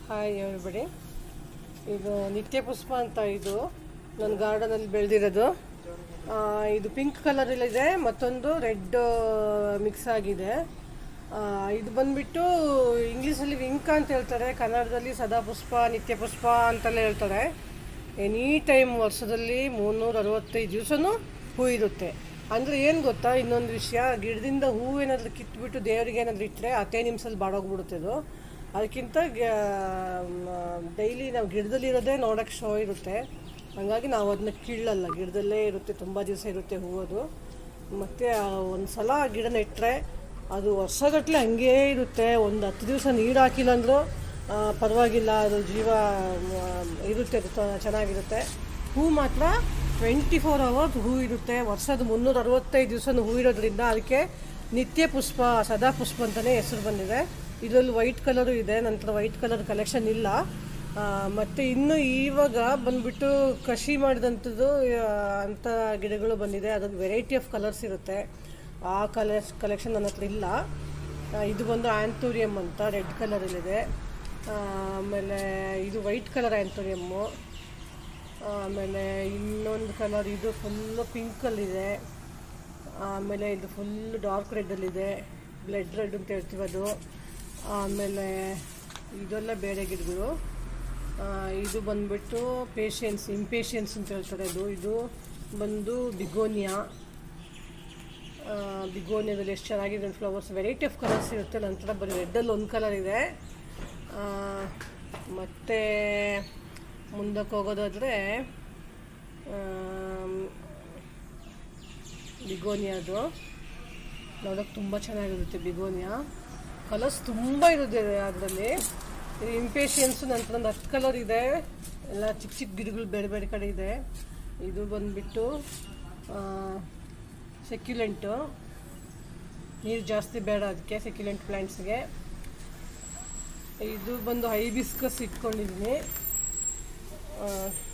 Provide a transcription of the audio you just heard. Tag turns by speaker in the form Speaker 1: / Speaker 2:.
Speaker 1: hi everybody ಇದು ನಿತ್ಯ ಪುಷ್ಪ ಅಂತ ಇದು ನನ್ನ ಗಾರ್ಡನಲ್ಲಿ ಬೆಳೆದಿರೋದು ಇದು ಪಿಂಕ್ ಕಲರಲ್ಲಿದೆ ಮತ್ತೊಂದು ರೆಡ್ ಮಿಕ್ಸ್ ಆಗಿದೆ ಆ, ಇದು ಬಂದ್ಬಿಟ್ಟು ಇಂಗ್ಲೀಷಲ್ಲಿ ವಿಂಕ ಅಂತ ಹೇಳ್ತಾರೆ ಕನ್ನಡದಲ್ಲಿ ಸದಾ ಪುಷ್ಪ ನಿತ್ಯ ಪುಷ್ಪ ಅಂತೆಲ್ಲ ಹೇಳ್ತಾರೆ ಎನಿ ಟೈಮ್ ವರ್ಷದಲ್ಲಿ ಮುನ್ನೂರ ಅರವತ್ತೈದು ದಿವಸನೂ ಹೂ ಇರುತ್ತೆ ಅಂದರೆ ಏನು ಗೊತ್ತಾ ಇನ್ನೊಂದು ವಿಷಯ ಗಿಡದಿಂದ ಹೂವು ಏನಾದರೂ ಕಿತ್ಬಿಟ್ಟು ದೇವರಿಗೆ ಏನಾದರೂ ಇಟ್ಟರೆ ಹತ್ತೇ ನಿಮಿಷದಲ್ಲಿ ಬಾಡೋಗ್ಬಿಡುತ್ತೆ ಅದು ಅದಕ್ಕಿಂತ ಡೈಲಿ ನಾವು ಗಿಡದಲ್ಲಿರೋದೇ ನೋಡೋಕ್ಕೆ ಶೋ ಇರುತ್ತೆ ಹಾಗಾಗಿ ನಾವು ಅದನ್ನ ಕೀಳಲ್ಲ ಗಿಡದಲ್ಲೇ ಇರುತ್ತೆ ತುಂಬ ದಿವಸ ಇರುತ್ತೆ ಹೂವದು ಮತ್ತು ಒಂದು ಸಲ ಗಿಡ ನೆಟ್ಟರೆ ಅದು ವರ್ಷಗಟ್ಟಲೆ ಹಂಗೇ ಇರುತ್ತೆ ಒಂದು ಹತ್ತು ದಿವಸ ನೀರು ಹಾಕಿಲ್ಲ ಅಂದರೂ ಪರವಾಗಿಲ್ಲ ಅದು ಜೀವ ಆ, ಇರುತ್ತೆ ಅದು ತ- ಚೆನ್ನಾಗಿರುತ್ತೆ ಹೂ ಮಾತ್ರ ಟ್ವೆಂಟಿ ಫೋರ್ ಅವರ್ಸ್ ಹೂ ಇರುತ್ತೆ ವರ್ಷದ ಮುನ್ನೂರ ಅರವತ್ತೈದು ದಿವಸ ಹೂ ಇರೋದ್ರಿಂದ ಅದಕ್ಕೆ ನಿತ್ಯ ಪುಷ್ಪ ಸದಾ ಪುಷ್ಪ ಅಂತಲೇ ಹೆಸರು ಬಂದಿದೆ ಇದರಲ್ಲಿ ವೈಟ್ ಕಲರು ಇದೆ ನಂತರ ವೈಟ್ ಕಲರ್ ಕಲೆಕ್ಷನ್ ಇಲ್ಲ ಆ, ಮತ್ತೆ ಇನ್ನು ಇವಾಗ ಬಂದ್ಬಿಟ್ಟು ಕಷಿ ಮಾಡಿದಂಥದ್ದು ಆ, ಅಂಥ ಗಿಡಗಳು ಬಂದಿದೆ ಅದಕ್ಕೆ ವೆರೈಟಿ ಆಫ್ ಕಲರ್ಸ್ ಇರುತ್ತೆ ಆ ಕಲರ್ಸ್ ಕಲೆಕ್ಷನ್ ನನ್ನ ಹತ್ರ ಇಲ್ಲ ಆ, ಇದು ಬಂದು ಆ್ಯಂಥೋರಿಯಮ್ ಅಂತ ರೆಡ್ ಕಲರಲ್ಲಿದೆ ಆಮೇಲೆ ಇದು ವೈಟ್ ಕಲರ್ ಆ್ಯಂಥೋರಿಯಮ್ಮು ಆಮೇಲೆ ಇನ್ನೊಂದು ಕಲರ್ ಇದು ಫುಲ್ಲು ಪಿಂಕಲ್ಲಿದೆ ಆಮೇಲೆ ಇದು ಫುಲ್ ಡಾರ್ಕ್ ರೆಡ್ಡಲ್ಲಿದೆ ಬ್ಲಡ್ ರೆಡ್ ಅಂತ ಹೇಳ್ತೀವಿ ಅದು ಆಮೇಲೆ ಇದೆಲ್ಲ ಬೇರೆ ಗಿಡಗಳು ಆ, ಇದು ಬಂದ್ಬಿಟ್ಟು ಪೇಷಿಯನ್ಸ್ ಇಂಪೇಷಿಯನ್ಸ್ ಅಂತ ಹೇಳ್ತಾರೆ ಇದು ಇದು ಬಂದು ಬಿಗೋನಿಯಾ ಬಿಗೋನಿಯಾದಲ್ಲಿ ಎಷ್ಟು ಚೆನ್ನಾಗಿದೆ ಫ್ಲವರ್ಸ್ ವೆರೈಟಿ ಆಫ್ ಕಲರ್ಸ್ ಇರುತ್ತೆ ನಂತರ ಬರೀ ರೆಡ್ಡಲ್ಲಿ ಒಂದು ಕಲರ್ ಇದೆ ಆ, ಮತ್ತೆ ಮುಂದಕ್ಕೆ ಹೋಗೋದಾದರೆ ಬಿಗೋನಿಯಾದು ನೋಡೋಕೆ ತುಂಬ ಚೆನ್ನಾಗಿರುತ್ತೆ ಬಿಗೋನಿಯಾ ಕಲರ್ಸ್ ತುಂಬ ಇರುತ್ತೆ ಅದರಲ್ಲಿ ಇಂಪೇಷಿಯನ್ಸು ನಂತರ ಒಂದು ಹತ್ತು ಕಲರ್ ಇದೆ ಎಲ್ಲ ಚಿಕ್ಕ ಚಿಕ್ಕ ಗಿಡಗಳು ಬೇರೆ ಬೇರೆ ಕಡೆ ಇದೆ ಇದು ಬಂದುಬಿಟ್ಟು ಸೆಕ್ಯುಲೆಂಟು ನೀರು ಜಾಸ್ತಿ ಬೇಡ ಅದಕ್ಕೆ ಸೆಕ್ಯುಲೆಂಟ್ ಪ್ಲ್ಯಾಂಟ್ಸ್ಗೆ ಇದು ಬಂದು ಹೈಬಿಸ್ಕಸ್ ಇಟ್ಕೊಂಡಿದ್ದೀನಿ ಆ,